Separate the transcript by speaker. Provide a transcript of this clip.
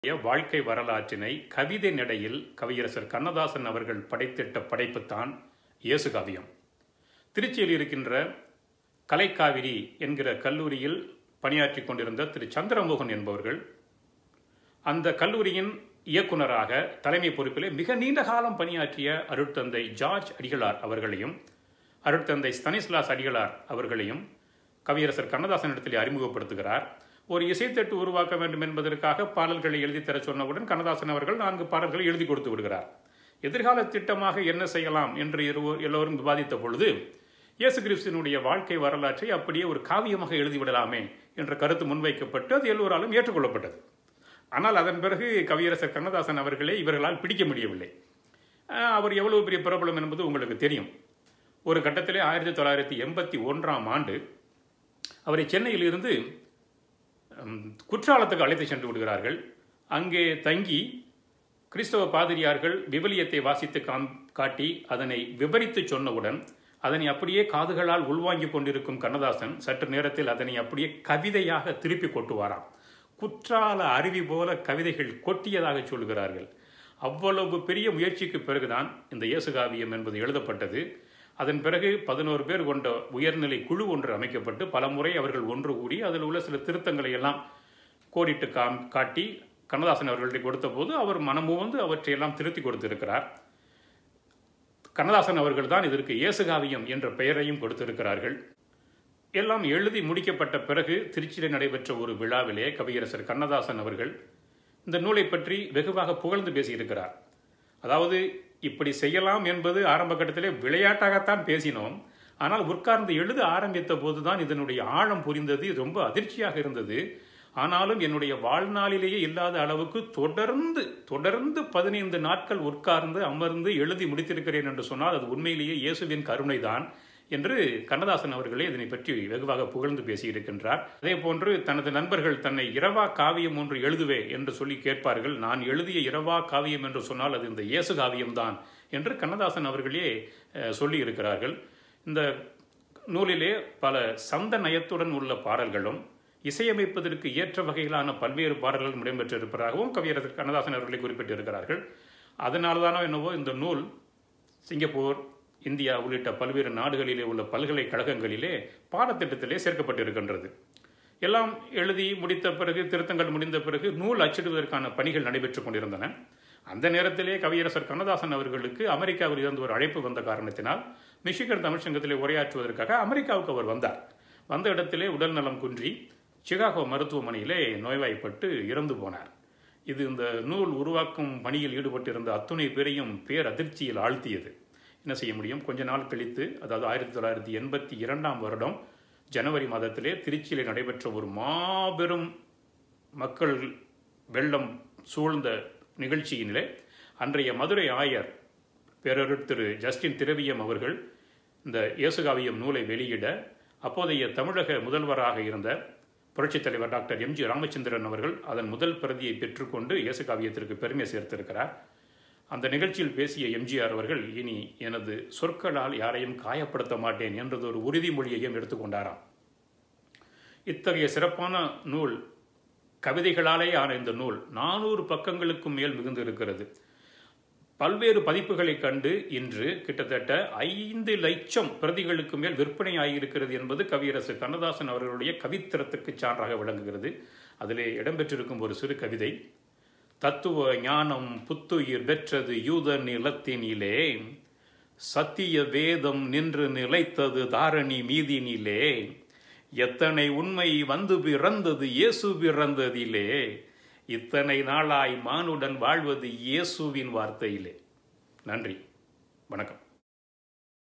Speaker 1: வாழ்க்கை வரலாற்றினை கவிதை நடையில் கவியரசர் கண்ணதாசன் அவர்கள் படைத்திட்ட படைப்புத்தான் இயேசு காவியம் திருச்சியில் இருக்கின்ற கலைக்காவிரி என்கிற கல்லூரியில் பணியாற்றி கொண்டிருந்த திரு சந்திரமோகன் என்பவர்கள் அந்த கல்லூரியின் இயக்குனராக தலைமை பொறுப்பிலே மிக நீண்ட காலம் பணியாற்றிய அருட்தந்தை ஜார்ஜ் அடிகளார் அவர்களையும் அருட்தந்தை ஸ்தனிஸ்லாஸ் அடிகளார் அவர்களையும் கவியரசர் கண்ணதாசனிடத்தில் அறிமுகப்படுத்துகிறார் ஒரு இசைத்தட்டு உருவாக்க வேண்டும் என்பதற்காக பாடல்களை எழுதி தர சொன்னவுடன் கண்ணதாசன் அவர்கள் நான்கு பாடல்களை எழுதி கொடுத்து விடுகிறார் எதிர்கால திட்டமாக என்ன செய்யலாம் என்று இருவ- எல்லோரும் விவாதித்த பொழுது இயேசு கிறிஸ்துவினுடைய வாழ்க்கை வரலாற்றை அப்படியே ஒரு காவியமாக எழுதிவிடலாமே என்ற கருத்து முன்வைக்கப்பட்டு அது எல்லோராலும் ஏற்றுக்கொள்ளப்பட்டது ஆனால் அதன் பிறகு கவியரசர் கண்ணதாசன் அவர்களே இவர்களால் பிடிக்க முடியவில்லை அஹ் அவர் எவ்வளவு பெரிய பிரபலம் என்பது உங்களுக்கு தெரியும் ஒரு கட்டத்திலே ஆயிரத்தி தொள்ளாயிரத்தி எண்பத்தி ஒன்றாம் ஆண்டு அவரை சென்னையில் இருந்து ம், குற்றாலத்துக்கு அழைத்து சென்று விடுகிறார்கள் அங்கே தங்கி கிறிஸ்தவ பாதிரியார்கள் விவிலியத்தை வாசித்து காம் காட்டி அதனை விவரித்து சொன்னவுடன் அதனை அப்படியே காதுகளால் உள்வாங்கிக் கொண்டிருக்கும் கண்ணதாசன் சற்று நேரத்தில் அதனை அப்படியே கவிதையாக திருப்பி கொட்டுவாராம் குற்றால அருவி போல கவிதைகள் கொட்டியதாக சொல்கிறார்கள் அவ்வளவு பெரிய முயற்சிக்கு பிறகுதான் இந்த இயேசுகாவியம் என்பது எழுதப்பட்டது அதன் பிறகு பதினோரு பேர் கொண்ட உயர்நிலை குழு ஒன்று அமைக்கப்பட்டு பல முறை அவர்கள் ஒன்று கூடி அதில் உள்ள சில திருத்தங்களை எல்லாம் கோடிட்டு காம் காட்டி கண்ணதாசன் அவர்களிடம் கொடுத்தபோது அவர் மனமுவந்து அவற்றையெல்லாம் திருத்தி கொடுத்திருக்கிறார் கண்ணதாசன் அவர்கள் தான் இதற்கு இயேசுகாவியம் என்ற பெயரையும் கொடுத்திருக்கிறார்கள் எல்லாம் எழுதி முடிக்கப்பட்ட பிறகு திருச்சியில் நடைபெற்ற ஒரு விழாவிலே கவியரசர் கண்ணதாசன் அவர்கள் இந்த நூலை பற்றி வெகுவாக புகழ்ந்து பேசியிருக்கிறார் அதாவது இப்படி செய்யலாம் என்பது ஆரம்ப கட்டத்திலே விளையாட்டாகத்தான் பேசினோம் ஆனால் உட்கார்ந்து எழுத ஆரம்பித்த போதுதான் இதனுடைய ஆழம் புரிந்தது இது ரொம்ப அதிர்ச்சியாக இருந்தது ஆனாலும் என்னுடைய வாழ்நாளிலேயே இல்லாத அளவுக்கு தொடர்ந்து தொடர்ந்து பதினைந்து நாட்கள் உட்கார்ந்து அமர்ந்து எழுதி முடித்திருக்கிறேன் என்று சொன்னால் அது உண்மையிலேயே இயேசுவின் கருணைதான் என்று கண்ணதாசன் அவர்களே இதனை பற்றி வெகுவாக புகழ்ந்து பேசியிருக்கின்றார் அதே போன்று தனது நண்பர்கள் தன்னை இரவா காவியம் ஒன்று எழுதுவே என்று சொல்லி கேட்பார்கள் நான் எழுதிய இரவா காவியம் என்று சொன்னால் அது இந்த இயேசு காவியம்தான் என்று கண்ணதாசன் அவர்களே அஹ், சொல்லி இருக்கிறார்கள் இந்த நூலிலே பல சந்த நயத்துடன் உள்ள பாடல்களும் இசையமைப்பதற்கு ஏற்ற வகையிலான பல்வேறு பாடல்களும் இடம்பெற்றிருப்பதாகவும் கவியரசர் கண்ணதாசன் அவர்களை குறிப்பிட்டிருக்கிறார்கள் அதனால்தானோ என்னவோ இந்த நூல் சிங்கப்பூர் இந்தியா உள்ளிட்ட பல்வேறு நாடுகளிலே உள்ள பல்கலைக்கழகங்களிலே பாடத்திட்டத்திலே சேர்க்கப்பட்டிருக்கின்றது எல்லாம் எழுதி முடித்த பிறகு திருத்தங்கள் முடிந்த பிறகு நூல் அச்சிடுவதற்கான பணிகள் நடைபெற்றுக் கொண்டிருந்தன அந்த நேரத்திலே கவியரசர் கண்ணதாசன் அவர்களுக்கு அமெரிக்காவில் இருந்து ஒரு அழைப்பு வந்த காரணத்தினால் மிஷிகன் தமிழ்ச்சங்கத்திலே உரையாற்றுவதற்காக அமெரிக்காவுக்கு அவர் வந்தார் வந்த இடத்திலே உடல்நலம் குன்றி சிகாகோ மருத்துவமனையிலே நோய்வாய்ப்பட்டு இறந்து போனார் இது இந்த நூல் உருவாக்கும் பணியில் ஈடுபட்டிருந்த அத்துணை பேரையும் பேர் அதிர்ச்சியில் ஆழ்த்தியது என்ன செய்ய முடியும் கொஞ்ச நாள் கழித்து அதாவது ஆயிரத்தி தொள்ளாயிரத்தி எண்பத்தி இரண்டாம் வருடம் ஜனவரி மாதத்திலே திருச்சியிலே நடைபெற்ற ஒரு மாபெரும் மக்கள் வெள்ளம் சூழ்ந்த நிகழ்ச்சியினிலே அன்றைய மதுரை ஆயர் பேரருட் திரு ஜஸ்டின் திரவியம் அவர்கள் இந்த இயேசுகாவியம் நூலை வெளியிட அப்போதைய தமிழக முதல்வராக இருந்த புரட்சித் தலைவர் டாக்டர் எம்ஜி ராமச்சந்திரன் அவர்கள் அதன் முதல் பிரதியை பெற்றுக்கொண்டு இயேசுகாவியத்திற்கு பெருமை சேர்த்திருக்கிறார் அந்த நிகழ்ச்சியில் பேசிய எம்ஜிஆர் அவர்கள் இனி எனது சொற்களால் யாரையும் காயப்படுத்த மாட்டேன் என்றது ஒரு உறுதிமொழியையும் எடுத்துக்கொண்டாராம் இத்தகைய சிறப்பான நூல் கவிதைகளாலே ஆன இந்த நூல் நானூறு பக்கங்களுக்கும் மேல் மிகுந்து இருக்கிறது பல்வேறு பதிப்புகளை கண்டு இன்று கிட்டத்தட்ட ஐந்து லட்சம் பிரதிகளுக்கு மேல் விற்பனை ஆகியிருக்கிறது என்பது கவியரசு கண்ணதாசன் அவர்களுடைய கவித்திறத்துக்கு சான்றாக விளங்குகிறது அதிலே இடம்பெற்றிருக்கும் ஒரு சிறு கவிதை தத்துவ ஞானம் புத்துயிர் பெற்றது யூத நிலத்தினிலே சத்திய வேதம் நின்று நிலைத்தது தாரணி மீதினிலே எத்தனை உண்மை வந்து பிறந்தது இயேசு பிறந்ததிலே இத்தனை நாளாய் மானுடன் வாழ்வது இயேசுவின் வார்த்தையிலே நன்றி வணக்கம்